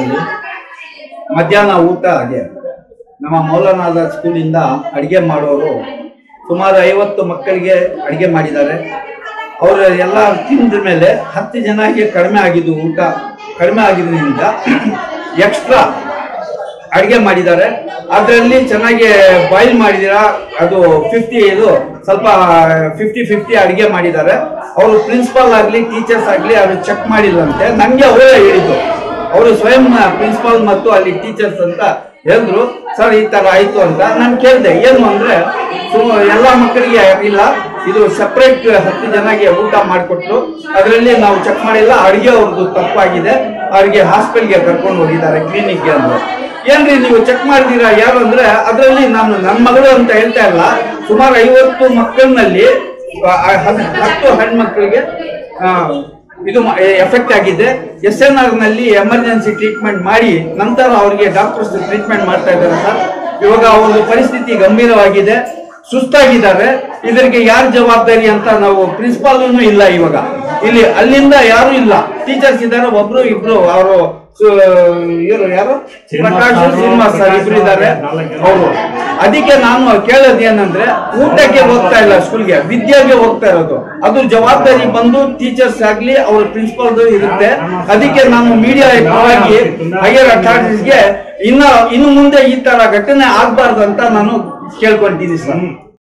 ಸ್ಕೂಲಲ್ಲಿ ಮಧ್ಯಾಹ್ನ ಊಟ ಹಾಗೆ ನಮ್ಮ ಮೌಲಾನಾದ ಸ್ಕೂಲಿಂದ ಅಡಿಗೆ ಮಾಡೋರು ಸುಮಾರು ಐವತ್ತು ಮಕ್ಕಳಿಗೆ ಅಡಿಗೆ ಮಾಡಿದ್ದಾರೆ ಅವರು ಎಲ್ಲ ತಿಂದ ಮೇಲೆ ಹತ್ತು ಜನಕ್ಕೆ ಕಡಿಮೆ ಆಗಿದ್ದು ಊಟ ಕಡಿಮೆ ಆಗಿದ್ದರಿಂದ ಎಕ್ಸ್ಟ್ರಾ ಅಡಿಗೆ ಮಾಡಿದ್ದಾರೆ ಅದರಲ್ಲಿ ಚೆನ್ನಾಗಿ ಬಾಯ್ಲ್ ಮಾಡಿದಿರಾ ಅದು ಫಿಫ್ಟಿ ಇದು ಸ್ವಲ್ಪ ಫಿಫ್ಟಿ ಫಿಫ್ಟಿ ಅಡಿಗೆ ಮಾಡಿದ್ದಾರೆ ಅವರು ಪ್ರಿನ್ಸಿಪಾಲ್ ಆಗಲಿ ಟೀಚರ್ಸ್ ಆಗಲಿ ಅದು ಚೆಕ್ ಮಾಡಿಲ್ಲಂತೆ ನನಗೆ ಅವರೇ ಹೇಳಿದ್ದು ಅವರು ಸ್ವಯಂ ಪ್ರಿನ್ಸಿಪಾಲ್ ಮತ್ತು ಅಲ್ಲಿ ಟೀಚರ್ಸ್ ಅಂತ ಹೇಳಿದ್ರು ಸರ್ ಈ ತರ ಆಯ್ತು ಅಂತ ನಾನು ಕೇಳಿದೆ ಏನು ಅಂದ್ರೆ ಸು- ಎಲ್ಲಾ ಮಕ್ಕಳಿಗೆ ಇಲ್ಲ ಇದು ಸಪ್ರೇಟ್ ಹತ್ತು ಜನಗೆ ಊಟ ಮಾಡಿಕೊಟ್ರು ಅದರಲ್ಲಿ ನಾವು ಚೆಕ್ ಮಾಡಿಲ್ಲ ಅಡಿಗೆ ಅವ್ರದ್ದು ತಪ್ಪಾಗಿದೆ ಅವ್ರಿಗೆ ಹಾಸ್ಪಿಟಲ್ಗೆ ಕರ್ಕೊಂಡು ಹೋಗಿದ್ದಾರೆ ಕ್ಲಿನಿಕ್ಗೆ ಅಂದ್ರೆ ಏನ್ರಿ ನೀವು ಚೆಕ್ ಮಾಡಿದೀರಾ ಯಾರು ಅಂದ್ರೆ ಅದರಲ್ಲಿ ನಾನು ನನ್ನ ಮಗಳು ಅಂತ ಹೇಳ್ತಾ ಇಲ್ಲ ಸುಮಾರು ಐವತ್ತು ಮಕ್ಕಳಿನಲ್ಲಿ ಆ, ಹತ್- ಹತ್ತು ಹೆಣ್ಮಕ್ಳಿಗೆ ಆ, ಇದು ಎಫೆಕ್ಟ್ ಆಗಿದೆ ಎಸ್ ಎನ್ ಆರ್ ನಲ್ಲಿ ಎಮರ್ಜೆನ್ಸಿ ಟ್ರೀಟ್ಮೆಂಟ್ ಮಾಡಿ ನಂತರ ಅವರಿಗೆ ಡಾಕ್ಟರ್ಸ್ ಟ್ರೀಟ್ಮೆಂಟ್ ಮಾಡ್ತಾ ಇದ್ದಾರೆ ಸರ್ ಇವಾಗ ಅವ್ರದ್ದು ಪರಿಸ್ಥಿತಿ ಗಂಭೀರವಾಗಿದೆ ಸುಸ್ತಾಗಿದ್ದಾರೆ ಇದಕ್ಕೆ ಯಾರು ಜವಾಬ್ದಾರಿ ಅಂತ ನಾವು ಪ್ರಿನ್ಸಿಪಾಲ್ ಇಲ್ಲ ಇವಾಗ ಇಲ್ಲಿ ಅಲ್ಲಿಂದ ಯಾರು ಇಲ್ಲ ಟೀಚರ್ಸ್ ಇದ್ದಾರೆ ಒಬ್ರು ಇಬ್ರು ಅವರು ಇವರು ಯಾರು ಪ್ರಕಾಶ್ ಶ್ರೀನಿವಾಸ್ ಸರ್ ಇಬ್ರು ಇದ್ದಾರೆ ಅವರು ಅದಕ್ಕೆ ನಾನು ಕೇಳೋದು ಏನಂದ್ರೆ ಊಟಕ್ಕೆ ಹೋಗ್ತಾ ಇಲ್ಲ ಸ್ಕೂಲ್ಗೆ ವಿದ್ಯೆಗೆ ಹೋಗ್ತಾ ಇರೋದು ಅದು ಜವಾಬ್ದಾರಿ ಬಂದು ಟೀಚರ್ಸ್ ಆಗ್ಲಿ ಅವ್ರ ಪ್ರಿನ್ಸಿಪಾಲ್ ಇರುತ್ತೆ ಅದಕ್ಕೆ ನಾನು ಮೀಡಿಯಾ ಪರವಾಗಿ ಹೈಯರ್ ಅಥಾರಿಟೀಸ್ಗೆ ಇನ್ನ ಇನ್ನು ಮುಂದೆ ಈ ತರ ಘಟನೆ ಆಗ್ಬಾರ್ದು ಅಂತ ನಾನು ಕೇಳ್ಕೊಂತೀನಿ ಸರ್